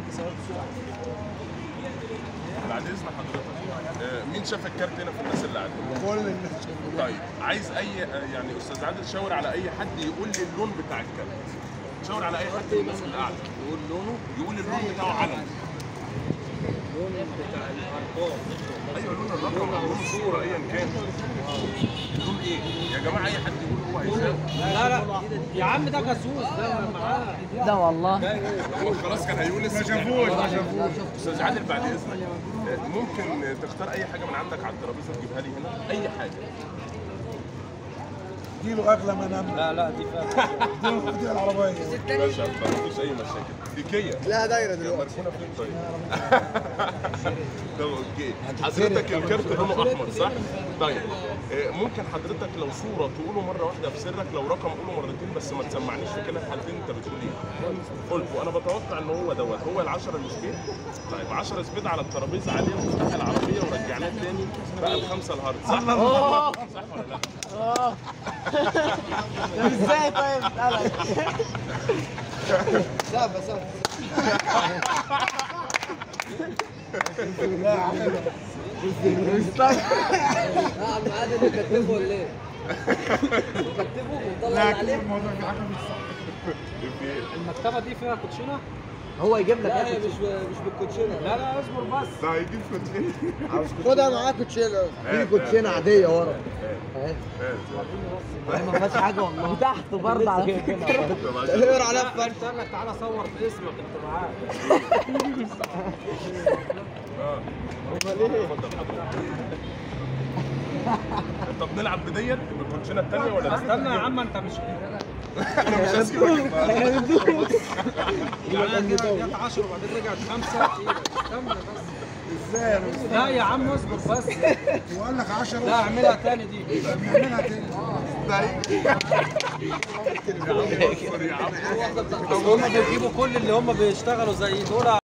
بعد اذن حضرتك آه، مين شاف الكارت هنا في الناس اللي قاعدين؟ كل الناس طيب عايز اي آه، يعني استاذ عادل شاور على اي حد يقول لي اللون بتاع الكارت شاور على اي حد من الناس اللي قاعده يقول لونه يقول اللون بتاعه علم لون بتاع الارقام ايوه لون الرقم أو لون الصوره ايا كان اللون ايه يا جماعه اي حد يقول هو هيساوي لا لا يا عم ده جاسوس ده معاه ده والله هو خلاص كان هيقول لسه ما شافوش ما شافوش استاذ عادل بعد اذنك آه، ممكن تختار اي حاجه من عندك على الترابيزه تجيبها لي هنا اي حاجه اديله اغلى ما نام لا لا دي فعلا اديله دي العربيه باشا ما فيش اي مشاكل دي كيا لا دايره مركونه فين طيب؟ طب اوكي حضرتك الكارت لونه احمر صح؟ طيب آه، ممكن حضرتك لو صوره تقوله مره واحده في سرك لو رقم قوله مرتين بس ما تسمعنيش في كلا الحالتين انت بتقول ايه؟ قلت وانا بتوقع ان هو دوت هو ال 10 السبيد طيب 10 سبيد على الترابيزه عليه مفتاح العربيه ورجعناه تاني بقى الخمسه الهارد صح؟ صح ولا لا؟ ازاي طيب اتقلق سابه سابه لا عم عادل يكتبه ولا ايه؟ يكتبه ويطلع لا عليه الموضوع في حاجه مش صح في ايه؟ المكتبه دي فيها كوتشينه هو يجيب لك لا هي مش مش بالكوتشينه لا لا اصبر بس ده هيجيب كوتشين خدها معاك كوتشينه في كوتشينه عاديه ورا اهي ما فيهاش حاجه والله تحت برضه على فكره اقرا على لا انت قال لك تعالى صور باسمك انت معاك طب نلعب بديت بالكوتشينه الثانيه ولا لا؟ استنى يا عم انت مش انا مش هسيبك يعني كده جت 10 وبعدين رجعت 5 استنى بس ازاي يا مستر لا يا عم اصبر بس وقال لك 10 لا اعملها تاني دي نعملها تاني يا عم هم بيجيبوا كل اللي هم بيشتغلوا زي دول